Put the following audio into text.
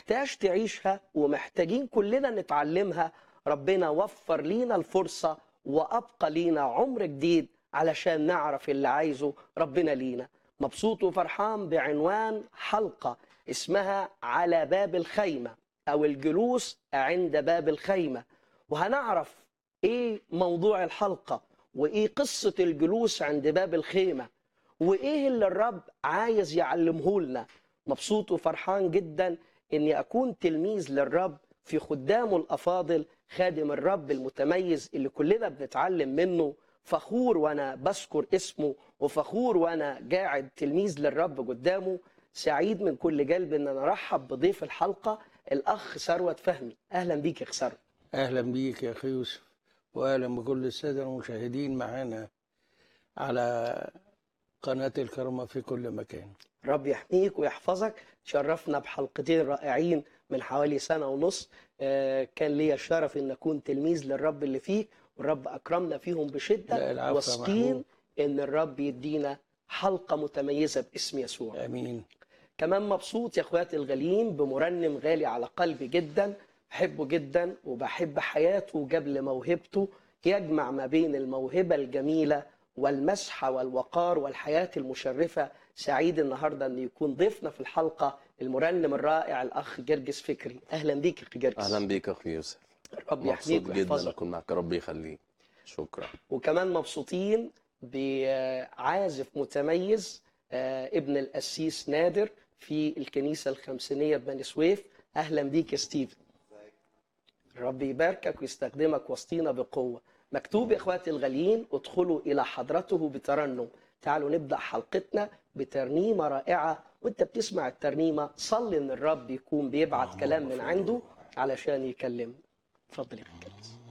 محتاج تعيشها ومحتاجين كلنا نتعلمها ربنا وفر لينا الفرصة وأبقى لينا عمر جديد علشان نعرف اللي عايزه ربنا لينا مبسوط وفرحان بعنوان حلقة اسمها على باب الخيمة أو الجلوس عند باب الخيمة وهنعرف إيه موضوع الحلقة وإيه قصة الجلوس عند باب الخيمة وإيه اللي الرب عايز يعلمه لنا مبسوط وفرحان جدا إني أكون تلميذ للرب في خدامه الأفاضل خادم الرب المتميز اللي كلنا بنتعلم منه فخور وأنا بذكر اسمه وفخور وأنا قاعد تلميذ للرب قدامه سعيد من كل قلب إن أنا أرحب بضيف الحلقة الأخ ثروت فهمي أهلا بيك يا أخ ثروت أهلا بيك يا أخي يوسف وأهلا بكل السادة المشاهدين معانا على قناة الكرمة في كل مكان رب يحميك ويحفظك شرفنا بحلقتين رائعين من حوالي سنة ونص آه، كان لي الشرف ان اكون تلميذ للرب اللي فيك والرب اكرمنا فيهم لا، بشدة العفو يا واثقين محمود. ان الرب يدينا حلقة متميزة باسم يسوع آمين كمان مبسوط يا اخواتي الغاليين بمرنم غالي على قلبي جدا بحبه جدا وبحب حياته قبل موهبته يجمع ما بين الموهبة الجميلة والمسحة والوقار والحياة المشرفة سعيد النهاردة أن يكون ضيفنا في الحلقة المرنم الرائع الأخ جرجس فكري أهلا بيك يا أخي جرجس اهلا بيك اخي يوسف رب مبسوط يحميك جدا ويحفظك اكون معك ربي يخليك شكرا وكمان مبسوطين بعازف متميز آه، ابن القسيس نادر في الكنيسة الخمسينية بني سويف أهلا بيك يا ستيفن ربي يباركك ويستخدمك وسطينا بقوة مكتوب يا إخواتي الغاليين ادخلوا إلى حضرته بترنم تعالوا نبدأ حلقتنا بترنيمة رائعة وانت بتسمع الترنيمة صلي ان الرب يكون بيبعت كلام من عنده علشان يكلمنا اتفضل يا أخي جرجس.